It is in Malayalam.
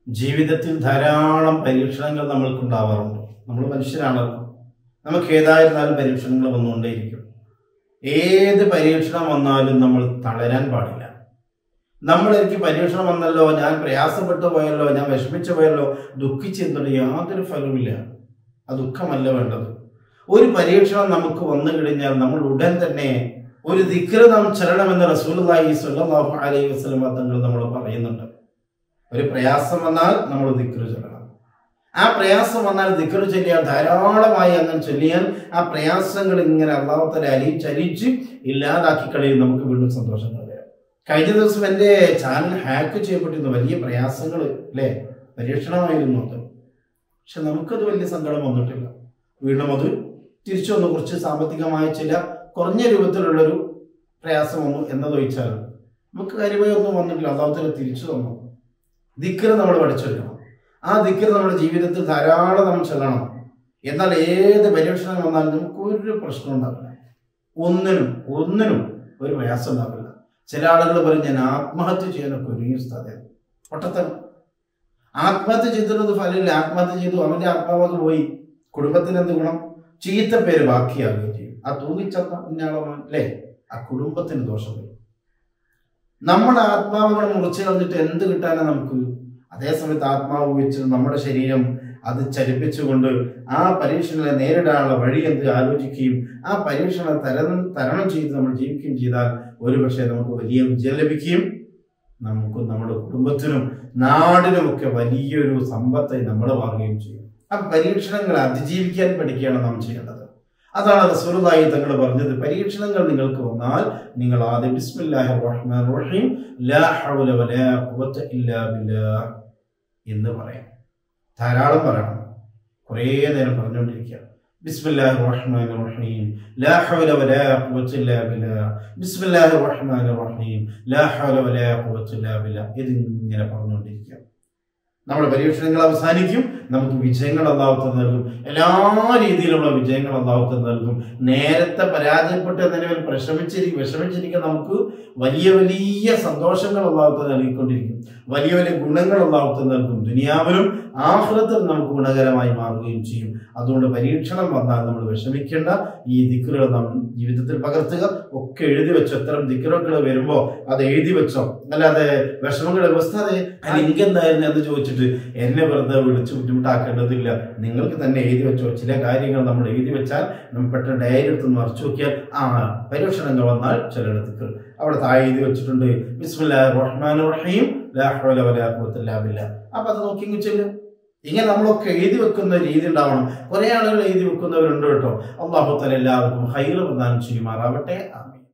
ജീവിതത്തിൽ ധാരാളം പരീക്ഷണങ്ങൾ നമ്മൾക്കുണ്ടാവാറുണ്ട് നമ്മൾ മനുഷ്യരാണല്ലോ നമുക്ക് ഏതായിരുന്നാലും പരീക്ഷണങ്ങൾ വന്നുകൊണ്ടേയിരിക്കും ഏത് പരീക്ഷണം വന്നാലും നമ്മൾ തളരാൻ പാടില്ല നമ്മൾ എനിക്ക് പരീക്ഷണം വന്നല്ലോ ഞാൻ പ്രയാസപ്പെട്ടു പോയല്ലോ ഞാൻ വിഷമിച്ചു പോയല്ലോ ദുഃഖിച്ചെന്നുള്ള യാതൊരു ഫലവുമില്ല ആ ദുഃഖമല്ല വേണ്ടത് ഒരു പരീക്ഷണം നമുക്ക് വന്നു കഴിഞ്ഞാൽ നമ്മൾ ഉടൻ തന്നെ ഒരു ദിക്ര നാം ചെല്ലണമെന്ന് റസൂലുള്ളാഹി സ്വല്ലല്ലാഹു അലൈഹി വസല്ലം തങ്ങൾ നമ്മൾ പറയുന്നുണ്ട് ഒരു പ്രയാസം വന്നാൽ നമ്മൾ ദിക്ര ചൊല്ലണം ആ പ്രയാസം വന്നാൽ ദിക്ർ ചൊല്ലിയാൽ ധാരാളമായി അങ്ങനെ ചൊല്ലിയാൽ ആ പ്രയാസങ്ങൾ ഇങ്ങനെ അള്ളാഹുത്തല അലിച്ചലിച്ച് ഇല്ലാതാക്കി കളയും നമുക്ക് വീണ്ടും സന്തോഷം വരാം കഴിഞ്ഞ ദിവസം എൻ്റെ ചാനൽ ഹാക്ക് ചെയ്യപ്പെട്ടിരുന്നു വലിയ പ്രയാസങ്ങൾ അല്ലേ പരീക്ഷണമായിരുന്നു അത് പക്ഷെ നമുക്കത് വലിയ സങ്കടം വന്നിട്ടില്ല വീണ്ടും അത് തിരിച്ചു വന്നു കുറച്ച് സാമ്പത്തികമായ ചില കുറഞ്ഞ രൂപത്തിലുള്ളൊരു പ്രയാസം വന്നു എന്നതൊഴിച്ചാൽ നമുക്ക് കാര്യമായി ഒന്നും വന്നിട്ടില്ല അള്ളാഹുത്തല തിരിച്ചു തന്നു ദിക്കർ നമ്മൾ പഠിച്ചെടുക്കണം ആ ദിക്കർ നമ്മുടെ ജീവിതത്തിൽ ധാരാളം നമ്മൾ ചെല്ലണം എന്നാൽ ഏത് പരീക്ഷണം വന്നാലും നമുക്ക് ഒരു പ്രശ്നം ഉണ്ടാവില്ല ഒന്നിനും ഒന്നിനും ഒരു പ്രയാസം ഉണ്ടാവില്ല ചില ആളുകൾ പറയും ഞാൻ ആത്മഹത്യ ചെയ്യാനൊക്കെ ഒരുങ്ങി സ്ഥാനം പൊട്ടത്തരം ആത്മഹത്യ ചെയ്തിട്ടത് ഫലമില്ല ആത്മഹത്യ ചെയ്തു അവന്റെ ആത്മാവത് പോയി കുടുംബത്തിന് എന്ത് ഗുണം ചീത്ത പേര് ബാക്കിയാകുകയും ചെയ്യും ആ തൂങ്ങിച്ചത്ത ഇന്നയാളെ അല്ലേ ആ കുടുംബത്തിന് ദോഷം വരും നമ്മുടെ ആത്മാവുകൾ മുറിച്ചു കളഞ്ഞിട്ട് എന്ത് കിട്ടാനാ നമുക്ക് അതേസമയത്ത് ആത്മാവ് ഉപയോഗിച്ച് നമ്മുടെ ശരീരം അത് ചലിപ്പിച്ചുകൊണ്ട് ആ പരീക്ഷണങ്ങളെ നേരിടാനുള്ള വഴി എന്ത് ആലോചിക്കുകയും ആ പരീക്ഷണം തരണം തരണം ചെയ്ത് നമ്മൾ ജീവിക്കുകയും ചെയ്താൽ ഒരുപക്ഷെ നമുക്ക് വലിയ വിജയം ലഭിക്കുകയും നമുക്ക് നമ്മുടെ കുടുംബത്തിനും നാടിനുമൊക്കെ വലിയൊരു സമ്പത്തായി നമ്മൾ മാറുകയും ചെയ്യും ആ പരീക്ഷണങ്ങൾ അതിജീവിക്കാൻ പഠിക്കുകയാണ് നാം ചെയ്യേണ്ടത് അതാണ് റസൂലുള്ളാഹി തങ്ങൾ പറഞ്ഞത് പരീക്ഷണങ്ങൾ നിങ്ങൾക്ക് വന്നാൽ നിങ്ങൾ ആദ്യം ബിസ്മില്ലാഹിർ റഹ്മാനിർ റഹീം ലാ ഹൗല വലാ ഖുവത ഇല്ലാ ബില്ലാഹ് എന്ന് പറയാം ധാരാളം പറയണം കുറേ നേരം പറഞ്ഞുകൊണ്ടിരിക്കുക ബിസ്മില്ലാഹിർ റഹ്മാനിർ റഹീം ലാ ഹൗല വലാ ഖുവത ഇല്ലാ ബില്ലാഹ് ബിസ്മില്ലാഹിർ റഹ്മാനിർ റഹീം ലാ ഹൗല വലാ ഖുവത ഇല്ലാ ബില്ലാഹ് ഇതിങ്ങനെ പറഞ്ഞുകൊണ്ടിരിക്കുക നമ്മുടെ പരീക്ഷണങ്ങൾ അവസാനിക്കും നമുക്ക് വിജയങ്ങൾ അള്ളാഹുത്ത നൽകും എല്ലാ രീതിയിലുള്ള വിജയങ്ങൾ അള്ളാഹുത്ത നൽകും നേരത്തെ പരാജയപ്പെട്ട നിലവിൽ വിഷമിച്ചിരിക്കും വിഷമിച്ചിരിക്കാൻ നമുക്ക് വലിയ വലിയ സന്തോഷങ്ങൾ അള്ളാഹുത്ത നൽകിക്കൊണ്ടിരിക്കും വലിയ വലിയ ഗുണങ്ങൾ അള്ളാഹുത്ത നൽകും ദുനിയാവിലും ആഹ്ലത്തിലും നമുക്ക് ഗുണകരമായി മാറുകയും ചെയ്യും അതുകൊണ്ട് പരീക്ഷണം വന്നാൽ നമ്മൾ വിഷമിക്കേണ്ട ഈ ദിക്കുകൾ നാം ജീവിതത്തിൽ പകർത്തുക ഒക്കെ എഴുതി വെച്ചോ ഇത്തരം ദിക്കുകൾ വരുമ്പോൾ അത് എഴുതി വെച്ചോ അല്ലാതെ വിഷമങ്ങളുടെ അവസ്ഥ അതെ ലിങ്ക് എന്തായിരുന്നു എന്ന് ചോദിച്ചിട്ട് എന്നെ വെറുതെ വിളിച്ച് ബുദ്ധിമുട്ടാക്കേണ്ടതില്ല നിങ്ങൾക്ക് തന്നെ എഴുതി വെച്ചോ ചില കാര്യങ്ങൾ നമ്മൾ എഴുതി വെച്ചാൽ നമ്മൾ പെട്ടെന്ന് ഡയറി എടുത്ത് മറിച്ചു നോക്കിയാൽ ആ പരീക്ഷണങ്ങൾ വന്നാൽ ചില ദിക്കുകൾ അവിടെ താഴെ എഴുതി വെച്ചിട്ടുണ്ട് ബിസ്മില്ലാഹിർ റഹ്മാനിർ റഹീം ലാ ഹൗല വലാ ഖുവത ഇല്ലാ ബില്ലാഹ് അപ്പൊ അത് നോക്കി ചെല്ലും ഇങ്ങനെ നമ്മളൊക്കെ എഴുതി വെക്കുന്ന രീതി ഉണ്ടാവണം കുറെ ആളുകൾ എഴുതി വെക്കുന്നവരുണ്ട് കേട്ടോ അള്ളാഹു തല എല്ലാവർക്കും ഹൈറ് പ്രദാനം ചെയ്യുമാറാവട്ടെ ആമീൻ